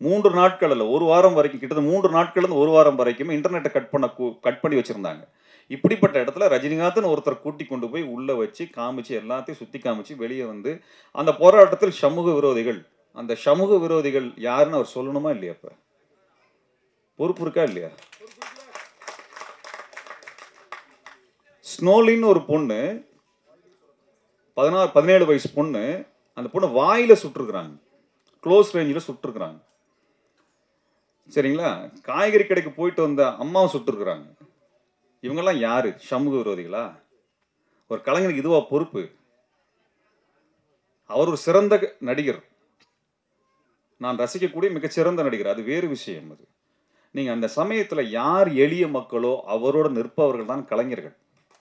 மூன்று நாட்கள் அல்ல ஒரு வாரம் வரைக்கும் கிட்டத்தட்ட மூன்று நாட்கள் இருந்து ஒரு வாரம் வரைக்கும் இன்டர்நெட்டை கட் பண்ண கட் பண்ணி வச்சிருந்தாங்க இப்படிப்பட்ட இடத்துல ரஜினிகாந்த்னு ஒருத்தர் கூட்டி கொண்டு போய் உள்ள வச்சு காமிச்சு எல்லாத்தையும் சுத்தி காமிச்சு வெளியே வந்து அந்த போராட்டத்தில் சமூக விரோதிகள் அந்த சமூக விரோதிகள் யாருன்னு அவர் சொல்லணுமா இல்லையா இப்ப பொறுப்பு இருக்கா இல்லையா ஸ்னோலின்னு ஒரு பொண்ணு பதினாறு பதினேழு வயசு பொண்ணு அந்த பொண்ணு வாயில சுட்டுருக்குறாங்க க்ளோஸ் ரேஞ்சில் சுட்டுருக்குறாங்க சரிங்களா காய்கறி கடைக்கு போயிட்டு வந்த அம்மாவை சுட்டுருக்குறாங்க இவங்கெல்லாம் யாரு சமூக விரோதிகளா ஒரு கலைஞனுக்கு இதுவா பொறுப்பு அவர் ஒரு சிறந்த நடிகர் நான் ரசிக்கக்கூடிய மிகச்சிறந்த நடிகர் அது வேறு விஷயம் அது நீங்க அந்த சமயத்துல யார் எளிய மக்களோ அவரோட நிற்பவர்கள் தான் கலைஞர்கள்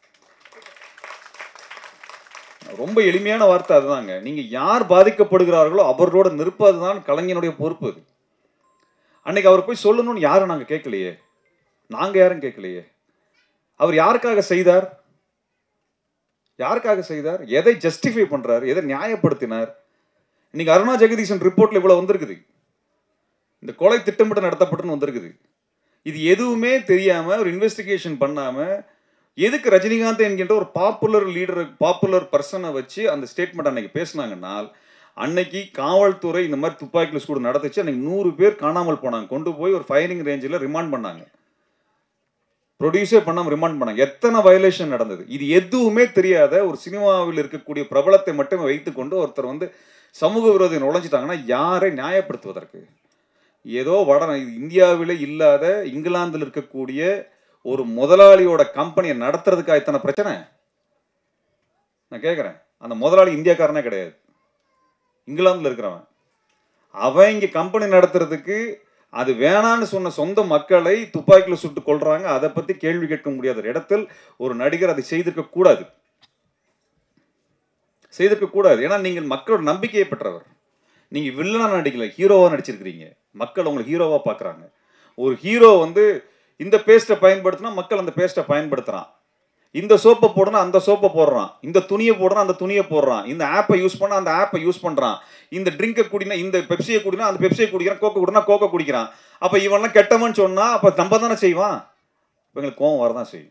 ரொம்ப எளிமையான வார்த்தை அதுதாங்க நீங்க யார் பாதிக்கப்படுகிறார்களோ அவரோட நிற்பதுதான் கலைஞனுடைய பொறுப்பு அது அன்னைக்கு அவர் போய் சொல்லணும்னு யாரும் நாங்க கேட்கலையே நாங்க யாரும் கேட்கலையே அவர் யாருக்காக செய்தார் யாருக்காக செய்தார் எதை ஜஸ்டிஃபை பண்றார் எதை நியாயப்படுத்தினார் இன்னைக்கு அருணா ஜெகதீசன் ரிப்போர்ட்ல இவ்வளவு வந்திருக்குது இந்த கொலை திட்டமிட்டு நடத்தப்பட்டுன்னு வந்திருக்குது இது எதுவுமே தெரியாம ஒரு இன்வெஸ்டிகேஷன் பண்ணாம எதுக்கு ரஜினிகாந்த் என்கின்ற ஒரு பாப்புலர் லீடர் பாப்புலர் பர்சனை வச்சு அந்த ஸ்டேட்மெண்ட் அன்னைக்கு பேசினாங்கன்னா அன்னைக்கு காவல்துறை இந்த மாதிரி துப்பாக்கியில் சூடு நடந்துச்சு அன்னைக்கு நூறு பேர் காணாமல் போனாங்க கொண்டு போய் ஒரு ஃபயரிங் ரேஞ்சில் ரிமாண்ட் பண்ணாங்க ப்ரொடியூஸே பண்ணாம ரிமாண்ட் பண்ணாங்க எத்தனை வயலேஷன் நடந்தது இது எதுவுமே தெரியாத ஒரு சினிமாவில் இருக்கக்கூடிய பிரபலத்தை மட்டுமே வைத்துக்கொண்டு ஒருத்தர் வந்து சமூக விரோதி நுழைஞ்சிட்டாங்கன்னா யாரை நியாயப்படுத்துவதற்கு ஏதோ வட இந்தியாவிலே இல்லாத இங்கிலாந்தில் இருக்கக்கூடிய ஒரு முதலாளியோட கம்பெனியை நடத்துறதுக்கா இத்தனை பிரச்சனை நான் கேட்குறேன் அந்த முதலாளி இந்தியாக்காரனே கிடையாது இங்கிலாந்துல இருக்கிறவன் அவன் இங்க கம்பெனி நடத்துறதுக்கு அது வேணான்னு சொன்ன சொந்த மக்களை துப்பாக்கியில் சுட்டு கொள்றாங்க அதை பத்தி கேள்வி கேட்க முடியாத ஒரு இடத்தில் ஒரு நடிகர் அதை செய்திருக்க கூடாது செய்திருக்க கூடாது ஏன்னா நீங்கள் மக்களோட நம்பிக்கையை பெற்றவர் நீங்க வில்லனா நடிக்கல ஹீரோவா நடிச்சிருக்கிறீங்க மக்கள் உங்களை ஹீரோவா பார்க்கறாங்க ஒரு ஹீரோ வந்து இந்த பேஸ்ட்டை பயன்படுத்தினா மக்கள் அந்த பேஸ்ட்டை பயன்படுத்துறான் இந்த சோப்பை போடுனா அந்த சோப்பை போடுறான் இந்த துணியை போடுறான் அந்த துணியை போடுறான் இந்த ஆப்பை யூஸ் பண்ணா அந்த ஆப்பை யூஸ் பண்றான் இந்த ட்ரிங்கை குடினா இந்த பெப்சியை குடினா அந்த பெப்சியை குடிக்கிறான் கோக்கை குடினா கோக்கை குடிக்கிறான் அப்ப இவன்லாம் கெட்டவன் சொன்னா அப்ப நம்ம தானே செய்வான் இப்ப எங்களுக்கு கோவம் வரதான் செய்யும்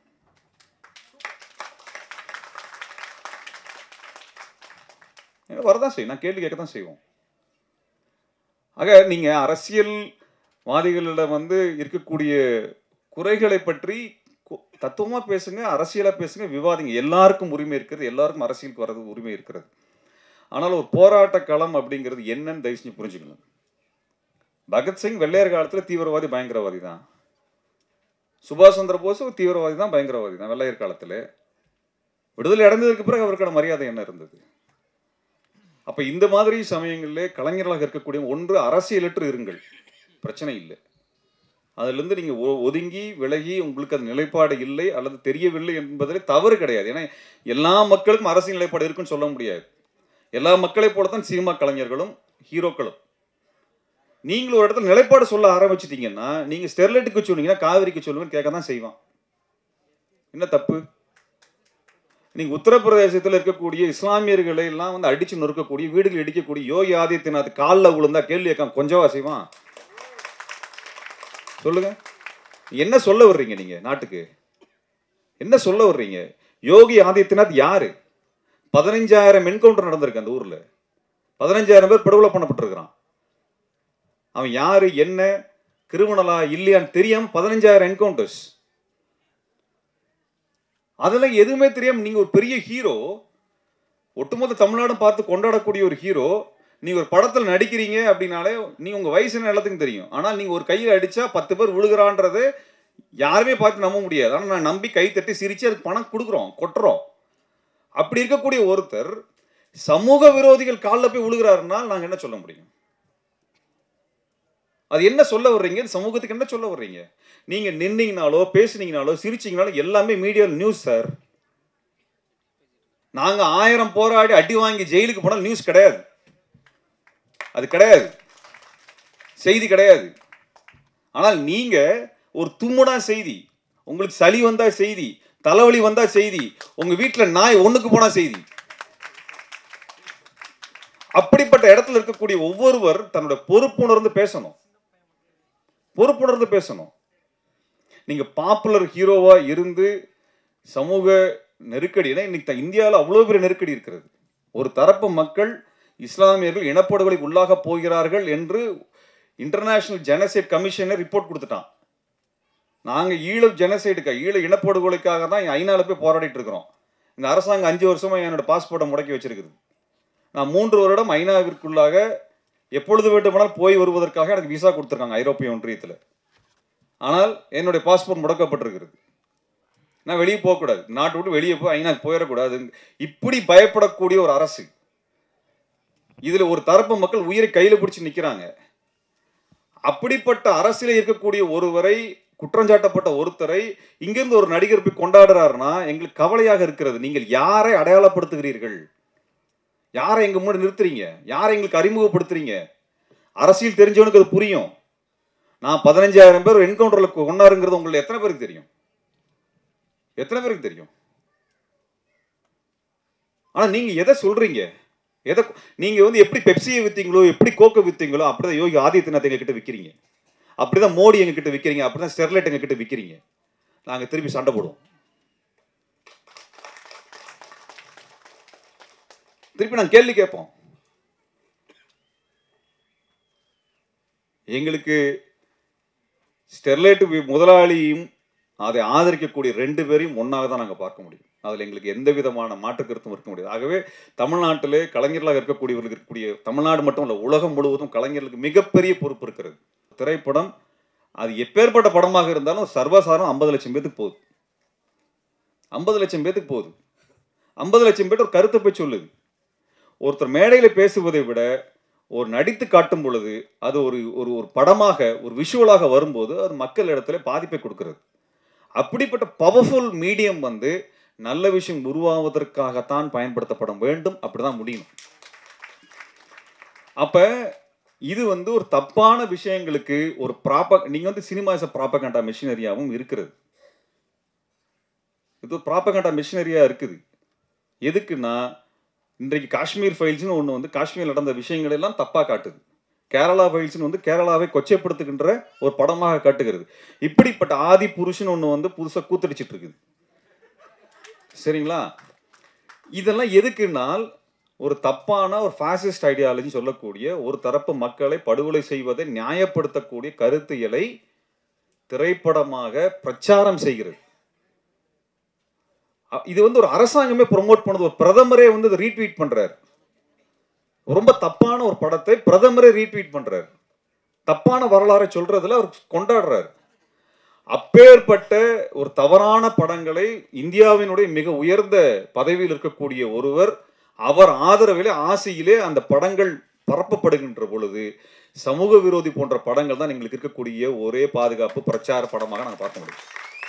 எங்களுக்கு வரதான் செய்யும் நான் கேள்வி கேட்க தான் செய்வோம் ஆக நீங்க அரசியல்வாதிகளிடம் வந்து இருக்கக்கூடிய குறைகளை பற்றி கு- தத்துவமா பேசுங்க அரசியலா பேசுங்க விவாதிங்க எல்லாருக்கும் உரிமை இருக்கிறது எல்லாருக்கும் அரசியலுக்கு வர்றது உரிமை இருக்கிறது ஆனால் ஒரு போராட்ட களம் அப்படிங்கிறது என்னன்னு தயவு செஞ்சு புரிஞ்சுக்கணும் பகத்சிங் வெள்ளையர் காலத்துல தீவிரவாதி பயங்கரவாதி தான் சுபாஷ் சந்திர போஸ் ஒரு தீவிரவாதி தான் பயங்கரவாதி தான் வெள்ளையர் காலத்துல விடுதலை அடைந்ததுக்கு பிறகு அவருக்கான மரியாதை என்ன இருந்தது அப்ப இந்த மாதிரி சமயங்களிலே கலைஞர்களாக இருக்கக்கூடிய ஒன்று அரசியலற்று இருங்கள் பிரச்சனை இல்லை அதிலிருந்து நீங்க ஒ- ஒதுங்கி விலகி உங்களுக்கு அது நிலைப்பாடு இல்லை அல்லது தெரியவில்லை என்பதில் தவறு கிடையாது ஏன்னா எல்லா மக்களுக்கும் அரசியல் நிலைப்பாடு இருக்குன்னு சொல்ல முடியாது எல்லா மக்களை போலத்தான் சினிமா கலைஞர்களும் ஹீரோக்களும் நீங்களும் ஒரு இடத்துல நிலைப்பாடு சொல்ல ஆரம்பிச்சிட்டீங்கன்னா நீங்க ஸ்டெர்லைட்டுக்கு சொன்னீங்கன்னா காவிரிக்கு சொல்லுவேன்னு கேட்க தான் செய்வான் என்ன தப்பு நீங்க உத்தரப்பிரதேசத்தில் இருக்கக்கூடிய இஸ்லாமியர்களை எல்லாம் வந்து அடிச்சு நொறுக்கக்கூடிய வீடுகள் இடிக்கக்கூடிய யோகி ஆதித்யநாத் காலில் விழுந்தா கேள்வி கேட்காம கொஞ்சவா செய்வான் சொல்லுங்க என்ன சொல்ல வர்றீங்க நீங்க நாட்டுக்கு என்ன சொல்ல வர்றீங்க யோகி ஆதித்யநாத் யாரு பதினஞ்சாயிரம் என்கவுண்டர் நடந்திருக்கு அந்த ஊர்ல பதினஞ்சாயிரம் பேர் படுகொலை பண்ணப்பட்டிருக்கிறான் அவன் யாரு என்ன கிரிமினலா இல்லையான்னு தெரியாம பதினஞ்சாயிரம் என்கவுண்டர்ஸ் அதெல்லாம் எதுவுமே தெரியாம நீங்க ஒரு பெரிய ஹீரோ ஒட்டுமொத்த தமிழ்நாடும் பார்த்து கொண்டாடக்கூடிய ஒரு ஹீரோ நீங்க ஒரு படத்துல நடிக்கிறீங்க அப்படின்னாலே நீங்க உங்க வயசு என்ன எல்லாத்துக்கும் தெரியும் ஆனால் நீங்க ஒரு கையில் அடிச்சா பத்து பேர் விழுகிறான்றது யாருமே பார்த்து நம்ப முடியாது ஆனால் நான் நம்பி கை தட்டி சிரிச்சு அதுக்கு பணம் கொடுக்குறோம் கொட்டுறோம் அப்படி இருக்கக்கூடிய ஒருத்தர் சமூக விரோதிகள் காலில் போய் விழுகிறாருன்னா நாங்க என்ன சொல்ல முடியும் அது என்ன சொல்ல வர்றீங்க இது சமூகத்துக்கு என்ன சொல்ல வர்றீங்க நீங்க நின்னீங்கனாலோ பேசுனீங்கனாலோ சிரிச்சீங்கனாலோ எல்லாமே மீடியா நியூஸ் சார் நாங்க ஆயிரம் போராடி அடி வாங்கி ஜெயிலுக்கு போனால் நியூஸ் கிடையாது அது கிடையாது செய்தி கிடையாது ஆனால் நீங்க ஒரு தும்முனா செய்தி உங்களுக்கு சளி வந்தா செய்தி தலைவலி வந்தா செய்தி உங்க வீட்டுல நாய் ஒண்ணுக்கு போனா செய்தி அப்படிப்பட்ட இடத்துல இருக்கக்கூடிய ஒவ்வொருவர் தன்னோட பொறுப்புணர்ந்து பேசணும் பொறுப்புணர்ந்து பேசணும் நீங்க பாப்புலர் ஹீரோவா இருந்து சமூக நெருக்கடி ஏன்னா இன்னைக்கு த- இந்தியாவில் அவ்வளோ பெரிய நெருக்கடி இருக்கிறது ஒரு தரப்பு மக்கள் இஸ்லாமியர்கள் இனப்படுகொலைக்கு உள்ளாக போகிறார்கள் என்று இன்டர்நேஷனல் ஜெனசைட் கமிஷனர் ரிப்போர்ட் கொடுத்துட்டான் நாங்க ஈழ ஜெனசைடுக்கா ஈழ இனப்படுகொலைக்காக தான் ஐநால போய் போராடிட்டு இருக்கிறோம் இந்த அரசாங்கம் அஞ்சு வருஷமா என்னோட பாஸ்போர்ட்டை முடக்கி வச்சிருக்குது நான் மூன்று வருடம் ஐநாவிற்குள்ளாக எப்பொழுது வேண்டுமானால் போய் வருவதற்காக எனக்கு விசா கொடுத்துருக்காங்க ஐரோப்பிய ஒன்றியத்தில் ஆனால் என்னுடைய பாஸ்போர்ட் முடக்கப்பட்டிருக்கிறது நான் வெளியே போகக்கூடாது நாட்டை விட்டு வெளியே போய் ஐநா போயிடக்கூடாது இப்படி பயப்படக்கூடிய ஒரு அரசு இதுல ஒரு தரப்பு மக்கள் உயிரை கையில பிடிச்சு நிக்கிறாங்க அப்படிப்பட்ட அரசியல இருக்கக்கூடிய ஒருவரை குற்றஞ்சாட்டப்பட்ட ஒருத்தரை இங்கிருந்து ஒரு நடிகர் போய் கொண்டாடுறாருன்னா எங்களுக்கு கவலையாக இருக்கிறது நீங்கள் யாரை அடையாளப்படுத்துகிறீர்கள் யாரை எங்க முன்னாடி நிறுத்துறீங்க யாரை எங்களுக்கு அறிமுகப்படுத்துறீங்க அரசியல் தெரிஞ்சவனுக்கு அது புரியும் நான் பதினஞ்சாயிரம் பேர் என்கவுண்டர்ல கொண்டாருங்கிறது உங்களுக்கு எத்தனை பேருக்கு தெரியும் எத்தனை பேருக்கு தெரியும் ஆனா நீங்க எதை சொல்றீங்க எதை நீங்க வந்து எப்படி பெப்சியை வித்தீங்களோ எப்படி கோக்கை வித்தீங்களோ அப்படிதான் யோகி ஆதித்யநாத் எங்க கிட்ட விக்கிறீங்க அப்படிதான் மோடி எங்க கிட்ட விக்கிறீங்க அப்படிதான் ஸ்டெர்லைட் எங்க கிட்ட விக்கிறீங்க நாங்க திருப்பி சண்டை போடுவோம் திருப்பி நாங்க கேள்வி கேட்போம் எங்களுக்கு ஸ்டெர்லைட் வி- முதலாளியும் அதை ஆதரிக்கக்கூடிய ரெண்டு பேரையும் ஒன்றாக தான் நாங்கள் பார்க்க முடியும் அதில் எங்களுக்கு எந்த விதமான மாற்று கருத்தும் இருக்க முடியாது ஆகவே தமிழ்நாட்டிலே கலைஞர்களாக இருக்கக்கூடியவர்களுக்கு இருக்கக்கூடிய தமிழ்நாடு மட்டும் இல்லை உலகம் முழுவதும் கலைஞர்களுக்கு மிகப்பெரிய பொறுப்பு இருக்கிறது திரைப்படம் அது எப்பேற்பட்ட படமாக இருந்தாலும் சர்வசாதாரணம் ஐம்பது லட்சம் பேத்துக்கு போகுது ஐம்பது லட்சம் பேத்துக்கு போகுது ஐம்பது லட்சம் பேர் ஒரு கருத்தை போய் சொல்லுது ஒருத்தர் மேடையில் பேசுவதை விட ஒரு நடித்து காட்டும் பொழுது அது ஒரு ஒரு ஒரு படமாக ஒரு விஷுவலாக வரும்போது அது மக்கள் இடத்துல பாதிப்பை கொடுக்கிறது அப்படிப்பட்ட பவர்ஃபுல் மீடியம் வந்து நல்ல விஷயம் உருவாவதற்காகத்தான் பயன்படுத்தப்பட வேண்டும் அப்படிதான் முடியும் அப்ப இது வந்து ஒரு தப்பான விஷயங்களுக்கு ஒரு ப்ராப்ப நீங்க வந்து சினிமா இஸ் ப்ராப்பகண்டா மிஷினரியாவும் இருக்கிறது இது ப்ராப்பகண்டா மிஷினரியா இருக்குது எதுக்குன்னா இன்றைக்கு காஷ்மீர் ஃபைல்ஸ்னு ஒன்று வந்து காஷ்மீர் நடந்த விஷயங்கள் எல்லாம் தப்பா காட்டுது கேரளா ஃபைல்ஸ்னு வந்து கேரளாவை கொச்சைப்படுத்துகின்ற ஒரு படமாக காட்டுகிறது இப்படிப்பட்ட ஆதி புருஷன் ஒன்று வந்து புதுசாக கூத்தடிச்சிட்டு இருக்குது சரிங்களா இதெல்லாம் எதுக்குன்னால் ஒரு தப்பான ஒரு ஃபாசிஸ்ட் ஐடியாலஜி சொல்லக்கூடிய ஒரு தரப்பு மக்களை படுகொலை செய்வதை நியாயப்படுத்தக்கூடிய கருத்தியலை திரைப்படமாக பிரச்சாரம் செய்கிறது அ- இது வந்து ஒரு அரசாங்கமே ப்ரொமோட் பண்ணது ஒரு பிரதமரே வந்து இதை ரீட்வீட் பண்றாரு ரொம்ப தப்பான ஒரு படத்தை பிரதமரே ரீட்வீட் பண்றாரு தப்பான வரலாறை சொல்றதுல அவர் கொண்டாடுறாரு அப்பேற்பட்ட ஒரு தவறான படங்களை இந்தியாவினுடைய மிக உயர்ந்த பதவியில் இருக்கக்கூடிய ஒருவர் அவர் ஆதரவிலே ஆசையிலே அந்த படங்கள் பரப்பப்படுகின்ற பொழுது சமூக விரோதி போன்ற படங்கள் தான் எங்களுக்கு இருக்கக்கூடிய ஒரே பாதுகாப்பு பிரச்சார படமாக நாங்கள் பார்க்க முடியும்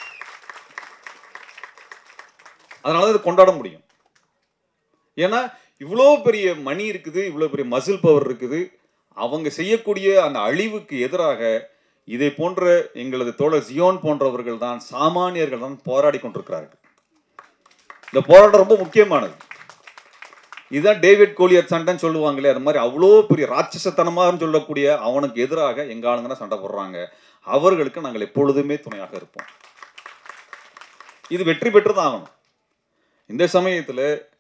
அதனால தான் இது கொண்டாட முடியும் ஏன்னா இவ்வளோ பெரிய மணி இருக்குது இவ்வளோ பெரிய மசில் பவர் இருக்குது அவங்க செய்யக்கூடிய அந்த அழிவுக்கு எதிராக இதை போன்ற எங்களது தோழர் ஜியோன் போன்றவர்கள் தான் சாமானியர்கள் தான் போராடி கொண்டிருக்கிறார்கள் இந்த போராட்டம் ரொம்ப முக்கியமானது இதுதான் டேவிட் கோலியர் சண்டைன்னு சொல்லுவாங்களே அது மாதிரி அவ்வளோ பெரிய ராட்சசத்தனமாக சொல்லக்கூடிய அவனுக்கு எதிராக எங்க ஆளுங்க தான் சண்டை போடுறாங்க அவர்களுக்கு நாங்கள் எப்பொழுதுமே துணையாக இருப்போம் இது வெற்றி பெற்று தான் ஆகணும் இந்த சமயத்துல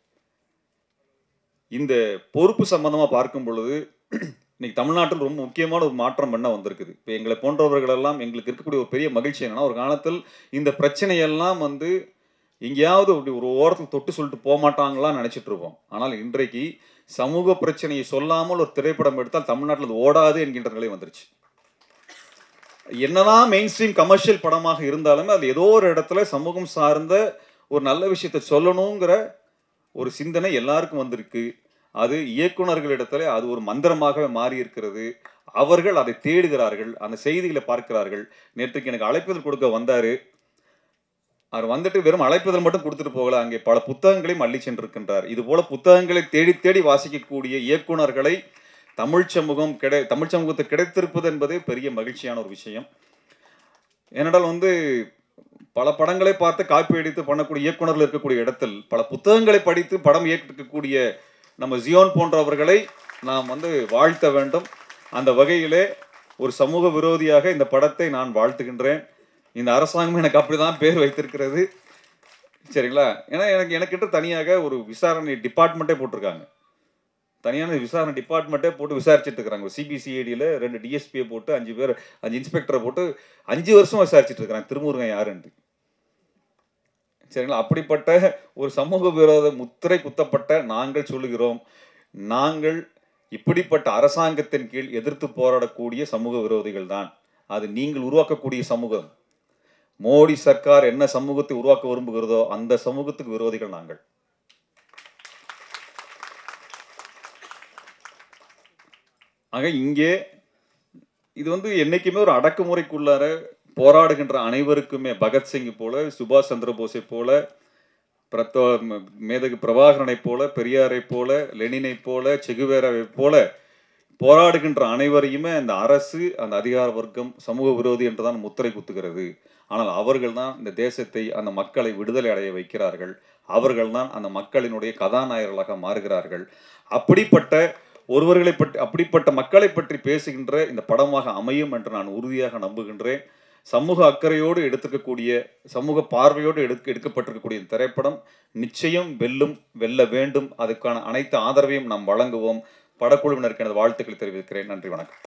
இந்த பொறுப்பு சம்பந்தமா பார்க்கும் பொழுது இன்னைக்கு தமிழ்நாட்டில் ரொம்ப முக்கியமான ஒரு மாற்றம் பண்ண வந்திருக்குது இப்போ எங்களை போன்றவர்கள் எல்லாம் எங்களுக்கு இருக்கக்கூடிய ஒரு பெரிய மகிழ்ச்சி என்னன்னா ஒரு காலத்தில் இந்த பிரச்சனையெல்லாம் வந்து எங்கேயாவது அப்படி ஒரு ஓரத்தில் தொட்டு சொல்லிட்டு போக மாட்டாங்களான்னு நினைச்சிட்டு இருப்போம் ஆனால் இன்றைக்கு சமூக பிரச்சனையை சொல்லாமல் ஒரு திரைப்படம் எடுத்தால் தமிழ்நாட்டில் அது ஓடாது என்கின்ற நிலை வந்துருச்சு என்னதான் மெயின் ஸ்ட்ரீம் கமர்ஷியல் படமாக இருந்தாலுமே அது ஏதோ ஒரு இடத்துல சமூகம் சார்ந்த ஒரு நல்ல விஷயத்தை சொல்லணுங்கிற ஒரு சிந்தனை எல்லாருக்கும் வந்திருக்கு அது இயக்குனர்களிடத்துல அது ஒரு மந்திரமாகவே மாறி இருக்கிறது அவர்கள் அதை தேடுகிறார்கள் அந்த செய்திகளை பார்க்கிறார்கள் நேற்றுக்கு எனக்கு அழைப்புதல் கொடுக்க வந்தாரு அவர் வந்துட்டு வெறும் அழைப்புதல் மட்டும் கொடுத்துட்டு போகல அங்கே பல புத்தகங்களையும் அள்ளி சென்றிருக்கின்றார் இது போல புத்தகங்களை தேடி தேடி வாசிக்கக்கூடிய இயக்குனர்களை தமிழ் சமூகம் கிடை தமிழ் சமூகத்துக்கு கிடைத்திருப்பது என்பதே பெரிய மகிழ்ச்சியான ஒரு விஷயம் ஏனென்றால் வந்து பல படங்களை பார்த்து காப்பி அடித்து பண்ணக்கூடிய இயக்குனர்கள் இருக்கக்கூடிய இடத்தில் பல புத்தகங்களை படித்து படம் இயக்கக்கூடிய நம்ம ஜியோன் போன்றவர்களை நாம் வந்து வாழ்த்த வேண்டும் அந்த வகையிலே ஒரு சமூக விரோதியாக இந்த படத்தை நான் வாழ்த்துகின்றேன் இந்த அரசாங்கம் எனக்கு அப்படிதான் பேர் வைத்திருக்கிறது சரிங்களா ஏன்னா எனக்கு எனக்கிட்ட தனியாக ஒரு விசாரணை டிபார்ட்மெண்ட்டே போட்டிருக்காங்க தனியான விசாரணை டிபார்ட்மெண்ட்டே போட்டு விசாரிச்சுட்டு இருக்கிறாங்க சிபிசிஐடியில் ரெண்டு டிஎஸ்பியை போட்டு அஞ்சு பேர் அஞ்சு இன்ஸ்பெக்டரை போட்டு அஞ்சு வருஷம் விசாரிச்சுட்டு இருக்கிறாங்க திருமுருகன் யாருன்ட்டு சரிங்களா அப்படிப்பட்ட ஒரு சமூக விரோத முத்திரை குத்தப்பட்ட நாங்கள் சொல்லுகிறோம் நாங்கள் இப்படிப்பட்ட அரசாங்கத்தின் கீழ் எதிர்த்து போராடக்கூடிய சமூக விரோதிகள் தான் அது நீங்கள் உருவாக்கக்கூடிய சமூகம் மோடி சர்க்கார் என்ன சமூகத்தை உருவாக்க விரும்புகிறதோ அந்த சமூகத்துக்கு விரோதிகள் நாங்கள் ஆக இங்கே இது வந்து என்னைக்குமே ஒரு அடக்குமுறைக்குள்ளார போராடுகின்ற அனைவருக்குமே பகத்சிங் போல சுபாஷ் சந்திர போஸை போல பிரத்தோ ம- மேதகு பிரபாகரனை போல பெரியாரை போல லெனினை போல செகுவேராவை போல போராடுகின்ற அனைவரையுமே அந்த அரசு அந்த அதிகார வர்க்கம் சமூக விரோதி என்றுதான் முத்திரை குத்துகிறது ஆனால் அவர்கள் தான் இந்த தேசத்தை அந்த மக்களை விடுதலை அடைய வைக்கிறார்கள் அவர்கள் தான் அந்த மக்களினுடைய கதாநாயகர்களாக மாறுகிறார்கள் அப்படிப்பட்ட ஒருவர்களை பற்றி அப்படிப்பட்ட மக்களை பற்றி பேசுகின்ற இந்த படமாக அமையும் என்று நான் உறுதியாக நம்புகின்றேன் சமூக அக்கறையோடு எடுத்துக்கக்கூடிய சமூக பார்வையோடு எடுக்க எடுக்கப்பட்டிருக்கக்கூடிய இந்த திரைப்படம் நிச்சயம் வெல்லும் வெல்ல வேண்டும் அதுக்கான அனைத்து ஆதரவையும் நாம் வழங்குவோம் படக்குழுவினருக்கு எனது வாழ்த்துக்களை தெரிவிக்கிறேன் நன்றி வணக்கம்